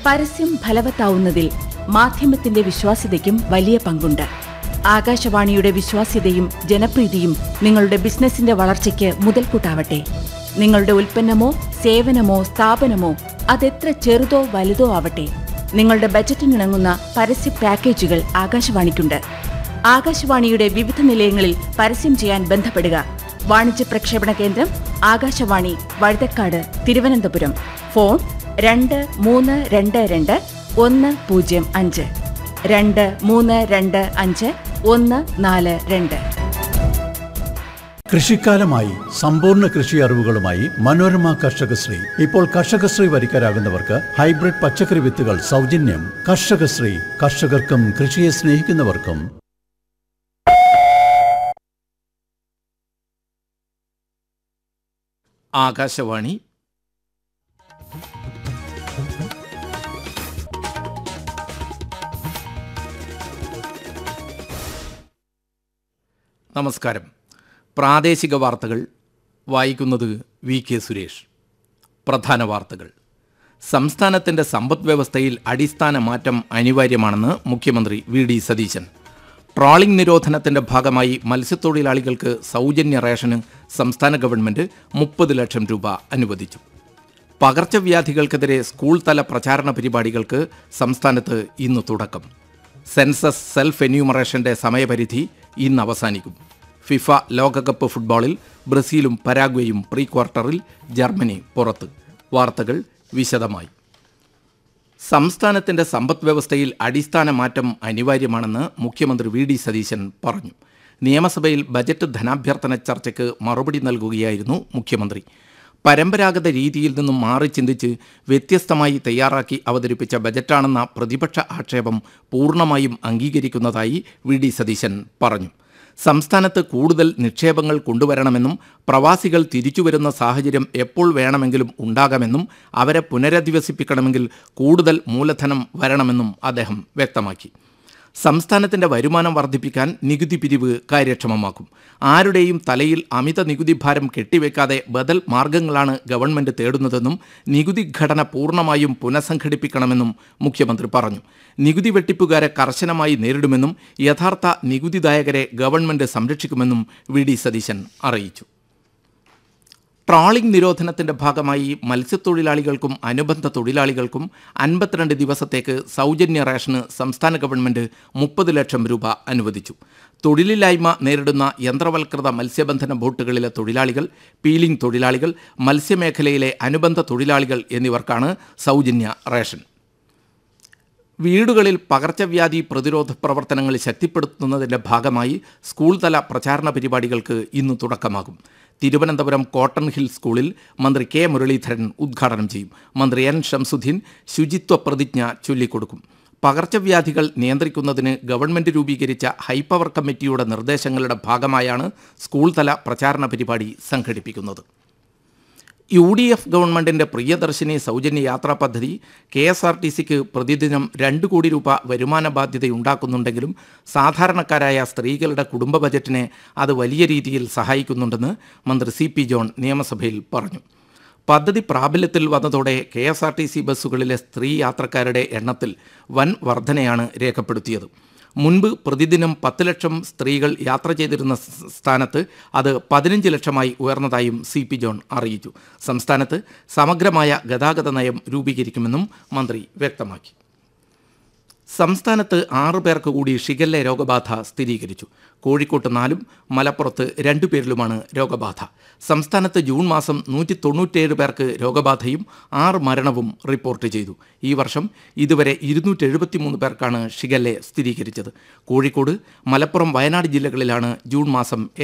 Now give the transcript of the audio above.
പരസ്യം ഫലവത്താവുന്നതിൽ മാധ്യമത്തിന്റെ വിശ്വാസ്യതയ്ക്കും വലിയ പങ്കുണ്ട് ആകാശവാണിയുടെ വിശ്വാസ്യതയും ജനപ്രീതിയും നിങ്ങളുടെ ബിസിനസിന്റെ വളർച്ചയ്ക്ക് മുതൽക്കൂട്ടാവട്ടെ നിങ്ങളുടെ ഉൽപ്പന്നമോ സേവനമോ സ്ഥാപനമോ അതെത്ര ചെറുതോ വലുതോ ആവട്ടെ നിങ്ങളുടെ ബജറ്റിനിണങ്ങുന്ന പരസ്യ പാക്കേജുകൾ ആകാശവാണിക്കുണ്ട് ആകാശവാണിയുടെ വിവിധ നിലയങ്ങളിൽ പരസ്യം ചെയ്യാൻ ബന്ധപ്പെടുക വാണിജ്യ പ്രക്ഷേപണ കേന്ദ്രം ആകാശവാണി വഴുതക്കാട് തിരുവനന്തപുരം ഫോൺ രണ്ട് മൂന്ന് രണ്ട് രണ്ട് ഒന്ന് പൂജ്യം അഞ്ച് രണ്ട് മൂന്ന് രണ്ട് അഞ്ച് ഒന്ന് നാല് രണ്ട് കൃഷിക്കാലമായി സമ്പൂർണ്ണ കൃഷി അറിവുകളുമായി മനോരമ കർഷകശ്രീ ഇപ്പോൾ കർഷകശ്രീ വരിക്കാരാകുന്നവർക്ക് ഹൈബ്രിഡ് പച്ചക്കറി വിത്തുകൾ സൗജന്യം കർഷകശ്രീ കർഷകർക്കും കൃഷിയെ സ്നേഹിക്കുന്നവർക്കും ആകാശവാണി നമസ്കാരം പ്രാദേശിക വാർത്തകൾ വായിക്കുന്നത് വി കെ സുരേഷ് പ്രധാന വാർത്തകൾ സംസ്ഥാനത്തിൻ്റെ സമ്പദ് വ്യവസ്ഥയിൽ അടിസ്ഥാന മാറ്റം അനിവാര്യമാണെന്ന് മുഖ്യമന്ത്രി വി ഡി സതീശൻ ട്രോളിംഗ് നിരോധനത്തിന്റെ ഭാഗമായി മത്സ്യത്തൊഴിലാളികൾക്ക് സൗജന്യ റേഷന് സംസ്ഥാന ഗവൺമെന്റ് മുപ്പത് ലക്ഷം രൂപ അനുവദിച്ചു പകർച്ചവ്യാധികൾക്കെതിരെ സ്കൂൾ തല പ്രചാരണ പരിപാടികൾക്ക് സംസ്ഥാനത്ത് ഇന്ന് തുടക്കം സെൻസസ് സെൽഫ് എന്യൂമറേഷന്റെ സമയപരിധി ഇന്ന് അവസാനിക്കും ഫിഫ ലോകകപ്പ് ഫുട്ബോളിൽ ബ്രസീലും പരാഗ്വേയും പ്രീ ക്വാർട്ടറിൽ ജർമ്മനി പുറത്ത് വാർത്തകൾ വിശദമായി സംസ്ഥാനത്തിന്റെ സമ്പദ് വ്യവസ്ഥയിൽ അടിസ്ഥാന മാറ്റം അനിവാര്യമാണെന്ന് മുഖ്യമന്ത്രി വി ഡി സതീശൻ പറഞ്ഞു നിയമസഭയിൽ ബജറ്റ് ധനാഭ്യർത്ഥന ചർച്ചയ്ക്ക് മറുപടി നൽകുകയായിരുന്നു മുഖ്യമന്ത്രി പരമ്പരാഗത രീതിയിൽ നിന്നും മാറി ചിന്തിച്ച് വ്യത്യസ്തമായി തയ്യാറാക്കി അവതരിപ്പിച്ച ബജറ്റാണെന്ന പ്രതിപക്ഷ ആക്ഷേപം പൂർണ്ണമായും അംഗീകരിക്കുന്നതായി വി ഡി സതീശൻ പറഞ്ഞു സംസ്ഥാനത്ത് കൂടുതൽ നിക്ഷേപങ്ങൾ കൊണ്ടുവരണമെന്നും പ്രവാസികൾ തിരിച്ചുവരുന്ന സാഹചര്യം എപ്പോൾ വേണമെങ്കിലും ഉണ്ടാകാമെന്നും അവരെ പുനരധിവസിപ്പിക്കണമെങ്കിൽ കൂടുതൽ മൂലധനം വരണമെന്നും അദ്ദേഹം വ്യക്തമാക്കി സംസ്ഥാനത്തിന്റെ വരുമാനം വർദ്ധിപ്പിക്കാൻ നികുതി പിരിവ് കാര്യക്ഷമമാക്കും ആരുടെയും തലയിൽ അമിത നികുതി ഭാരം കെട്ടിവെക്കാതെ ബദൽ മാർഗങ്ങളാണ് ഗവൺമെന്റ് തേടുന്നതെന്നും നികുതി ഘടന പൂർണ്ണമായും പുനഃസംഘടിപ്പിക്കണമെന്നും മുഖ്യമന്ത്രി പറഞ്ഞു നികുതി വെട്ടിപ്പുകാരെ കർശനമായി നേരിടുമെന്നും യഥാർത്ഥ നികുതിദായകരെ ഗവൺമെന്റ് സംരക്ഷിക്കുമെന്നും വി ഡി സതീശൻ അറിയിച്ചു ട്രോളിംഗ് നിരോധനത്തിന്റെ ഭാഗമായി മത്സ്യത്തൊഴിലാളികൾക്കും അനുബന്ധ തൊഴിലാളികൾക്കും അൻപത്തിരണ്ട് ദിവസത്തേക്ക് സൗജന്യ റേഷന് സംസ്ഥാന ഗവൺമെന്റ് മുപ്പത് ലക്ഷം രൂപ അനുവദിച്ചു തൊഴിലില്ലായ്മ നേരിടുന്ന യന്ത്രവൽകൃത മത്സ്യബന്ധന ബോട്ടുകളിലെ തൊഴിലാളികൾ പീലിംഗ് തൊഴിലാളികൾ മത്സ്യമേഖലയിലെ അനുബന്ധ തൊഴിലാളികൾ എന്നിവർക്കാണ് സൗജന്യ റേഷൻ വീടുകളിൽ പകർച്ചവ്യാധി പ്രതിരോധ പ്രവർത്തനങ്ങൾ ശക്തിപ്പെടുത്തുന്നതിന്റെ ഭാഗമായി സ്കൂൾ തല പ്രചാരണ പരിപാടികൾക്ക് ഇന്ന് തുടക്കമാകും തിരുവനന്തപുരം കോട്ടൺ ഹിൽ സ്കൂളിൽ മന്ത്രി കെ മുരളീധരൻ ഉദ്ഘാടനം ചെയ്യും മന്ത്രി എൻ ഷംസുദ്ദീൻ ശുചിത്വ പ്രതിജ്ഞ ചൊല്ലിക്കൊടുക്കും പകർച്ചവ്യാധികൾ നിയന്ത്രിക്കുന്നതിന് ഗവൺമെന്റ് രൂപീകരിച്ച ഹൈപ്പവർ കമ്മിറ്റിയുടെ നിർദ്ദേശങ്ങളുടെ ഭാഗമായാണ് സ്കൂൾ തല പ്രചാരണ പരിപാടി സംഘടിപ്പിക്കുന്നത് യു ഡി എഫ് ഗവൺമെന്റിന്റെ പ്രിയദർശിനി സൗജന്യ യാത്രാ പദ്ധതി കെ എസ് ആർ ടി സിക്ക് പ്രതിദിനം രണ്ട് കോടി രൂപ വരുമാന ബാധ്യതയുണ്ടാക്കുന്നുണ്ടെങ്കിലും സാധാരണക്കാരായ സ്ത്രീകളുടെ കുടുംബ ബജറ്റിനെ അത് വലിയ രീതിയിൽ സഹായിക്കുന്നുണ്ടെന്ന് മന്ത്രി സി പി ജോൺ നിയമസഭയിൽ പറഞ്ഞു പദ്ധതി പ്രാബല്യത്തിൽ വന്നതോടെ K S R T C ബസ്സുകളിലെ സ്ത്രീ യാത്രക്കാരുടെ എണ്ണത്തിൽ വൻ വർധനയാണ് രേഖപ്പെടുത്തിയത് മുൻപ് പ്രതിദിനം പത്ത് ലക്ഷം സ്ത്രീകൾ യാത്ര ചെയ്തിരുന്ന സ് സ്ഥാനത്ത് അത് പതിനഞ്ച് ലക്ഷമായി ഉയർന്നതായും സി പി ജോൺ അറിയിച്ചു സംസ്ഥാനത്ത് സമഗ്രമായ ഗതാഗത നയം രൂപീകരിക്കുമെന്നും മന്ത്രി വ്യക്തമാക്കി സംസ്ഥാനത്ത് ആറു പേർക്ക് കൂടി ഷിഗല്ല രോഗബാധ സ്ഥിരീകരിച്ചു കോഴിക്കോട്ട് നാലും മലപ്പുറത്ത് രണ്ടു പേരിലുമാണ് രോഗബാധ സംസ്ഥാനത്ത് ജൂൺ മാസം നൂറ്റി തൊണ്ണൂറ്റേഴ് പേർക്ക് രോഗബാധയും ആറ് മരണവും റിപ്പോർട്ട് ചെയ്തു ഈ വർഷം ഇതുവരെ ഇരുന്നൂറ്റി എഴുപത്തിമൂന്ന് പേർക്കാണ് ഷിഗല്ല സ്ഥിരീകരിച്ചത് കോഴിക്കോട് മലപ്പുറം വയനാട് ജില്ലകളിലാണ് ജൂൺ മാസം